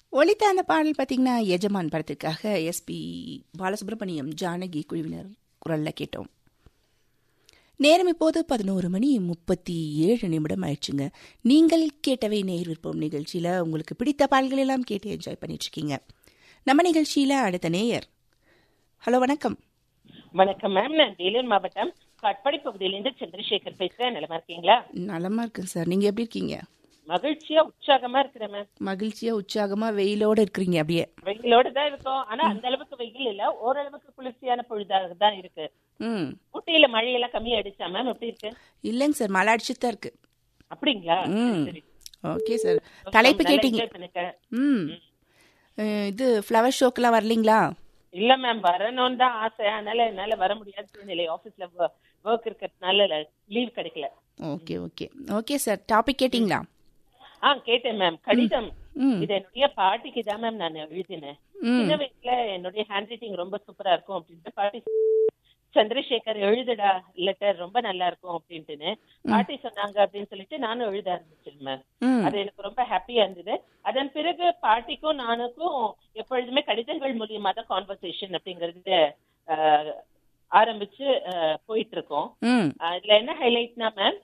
ஒலித்த அந்த பாடல் பார்த்தீங்கன்னா எஜமான் படத்திற்காக எஸ்பி பாலசுப்ரமணியம் ஜானகி குழுவினர் குரலில் கேட்டோம் நேரம் இப்போது பதினோரு மணி முப்பத்தி ஏழு நிமிடம் ஆயிடுச்சுங்க நீங்கள் கேட்டவை நேர் விருப்பம் நிகழ்ச்சியில் உங்களுக்கு பிடித்த பாடல்கள் எல்லாம் கேட்டு என்ஜாய் பண்ணிட்டு இருக்கீங்க நம்ம நிகழ்ச்சியில் அடுத்த நேயர் ஹலோ வணக்கம் வணக்கம் மேம் நான் வேலூர் மாவட்டம் காட்பாடி பகுதியிலிருந்து சந்திரசேகர் பேசுறேன் நிலமா இருக்கீங்களா நலமா இருக்குங்க சார் நீங்கள் எப்படி இருக்கீங்க மகிழ்ச்சியா உற்சாகமா இருக்கிறேன் மேம் மகிழ்ச்சியா உற்சாகமா வெயிலோட இருக்கிறீங்க அப்படியே வெயிலோட தான் இருக்கோம் ஆனா அந்த அளவுக்கு வெயில் இல்ல ஓரளவுக்கு குளிர்ச்சியான பொழுதாக தான் இருக்கு ம் ஊட்டியில மழையெல்லாம் கம்மியா அடிச்சா மேம் எப்படி இருக்கு இல்லைங்க சார் மழை அடிச்சுட்டு தான் இருக்கு அப்படிங்களா ம் சரி. ஓகே சார் தலைப்பு நல்லா கேட்டீங்க enjoy பண்ணிருக்கேன். ம் அஹ், இது ஃப்ளவர் ஷோக்கெல்லாம் வரலீங்களா இல்ல மேம் வரணும்னு தான் ஆசை அதனால என்னால வர முடியாத சூழ்நிலை ஆபீஸ்ல ஒர்க் இருக்கிறதுனால லீவ் கிடைக்கல okay okay okay sir topic கேட்டிங்களா ஆ கேட்டேன் மேம் கடிதம் ம் இது என்னுடைய பாட்டிக்கு தான் மேம் நான் எழுதினேன் ம் சின்ன வயசுல என்னுடைய ஹேண்ட் ரைட்டிங் ரொம்ப சூப்பரா இருக்கும் அப்படின்ட்டு பாட்டி சந்திரசேகர் எழுதுடா லெட்டர் ரொம்ப நல்லா இருக்கும் அப்படின்ட்டுன்னு பாட்டி சொன்னாங்க அப்படின்னு சொல்லிட்டு நானும் எழுத ஆரம்பிச்சிருந்தேன் ம் அது எனக்கு ரொம்ப ஹாப்பியா இருந்தது அதன் பிறகு பாட்டிக்கும் நானுக்கும் எப்பொழுதுமே கடிதங்கள் மூலியமா தான் கான்வர்சேஷன் அப்படிங்கறது ஆஹ், ஆரம்பிச்சு ஆஹ், போயிட்டு இருக்கோம் ம் ஆஹ், இதுல என்ன ஹைலைட்னா மேம்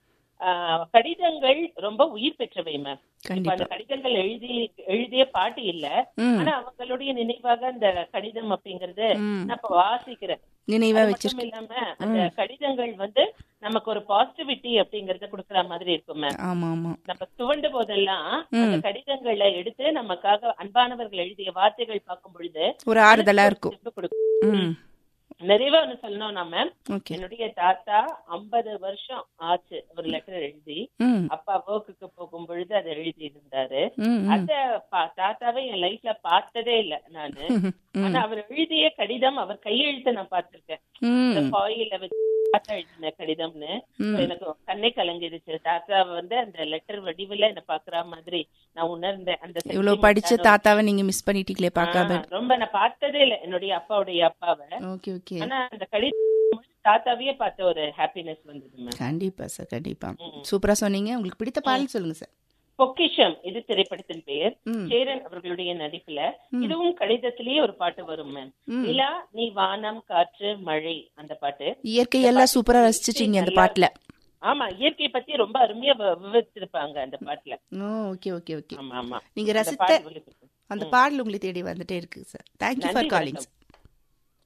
கடிதங்கள் ரொம்ப உயிர் பெற்றவை மேம் இப்ப கண்டிப்பா அந்த கடிதங்கள் எழுதி எழுதிய பாட்டி இல்ல ம் ஆனா அவங்களுடைய நினைவாக அந்த கடிதம் அப்படிங்கறது ம் நான் இப்ப வாசிக்கிறேன் நினைவா அது வச்சிருக்கேன் மட்டும் இல்லாம அந்த கடிதங்கள் வந்து நமக்கு ஒரு பாசிட்டிவிட்டி அப்படிங்கறத கொடுக்கற மாதிரி இருக்கும் மேம் ஆமா ஆமா நம்ம துவண்ட போதெல்லாம் அந்த கடிதங்களை எடுத்து நமக்காக அன்பானவர்கள் எழுதிய வார்த்தைகள் பார்க்கும் பொழுது ஒரு ஆறுதலா இருக்கும் திரும்ப கொடுக்கும் ம் நிறைவா ஒண்ணு சொல்லணும்னா மேம் ஓகே என்னுடைய தாத்தா ஐம்பது வருஷம் ஆச்சு ஒரு லெட்டர் எழுதி ம் அப்பா ஒர்க்குக்கு போகும் பொழுது அதை எழுதி இருந்தாரு ம் ம் அத பா- தாத்தாவை என் லைஃப்ல பார்த்ததே இல்ல நானு ம் ஆனா அவர் எழுதிய கடிதம் அவர் கையெழுத்த நான் பார்த்திருக்கேன் இந்த ம் ஃபாயில வச்சு தாத்தா எழுதின கடிதம்னு ம். எனக்கு கண்ணே கலங்கிருச்சு தாத்தா வந்து அந்த லெட்டர் வடிவுல என்ன பாக்குற மாதிரி நான் உணர்ந்தேன் அந்த இவ்வளவு sentiment படிச்ச ஆன- தாத்தாவை நீங்க மிஸ் பண்ணிட்டீங்களே பார்க்காம ஆ, ரொம்ப நான் பார்த்ததே இல்ல என்னுடைய அப்பாவுடைய அப்பாவை ஓகே ஓகே ஆனா அந்த கடிதம் தாத்தாவையே பார்த்த ஒரு ஹாப்பினஸ் வந்தது மேம் கண்டிப்பா சார் கண்டிப்பா சூப்பரா சொன்னீங்க உங்களுக்கு பிடித்த பாடல் சொல்லுங்க சார் பொக்கிஷம் இது திரைப்படத்தின் பெயர் ம் சேரன் அவர்களுடைய நடிப்புல இதுவும் கடிதத்திலேயே ஒரு பாட்டு வரும் மேம் ம். நிலா நீ வானம் காற்று மழை அந்த பாட்டு இயற்கையெல்லாம் சூப்பரா ரசிச்சிட்டீங்க அந்த பாட்டுல ஆமா இயற்கை பத்தி ரொம்ப அருமையா வ- விவரிச்சிருப்பாங்க அந்த பாட்டுல ஓ ஓகே ஓகே ஓகே ஆமா ஆமா நீங்க அந்த ரசித்த பாட்டு ஒலிபரப்பு. அந்த பாடல் உங்களை தேடி வந்துட்டே இருக்கு சார் தேங்க்யூ ஃபார் நன்றி காலிங் வணக்கம்.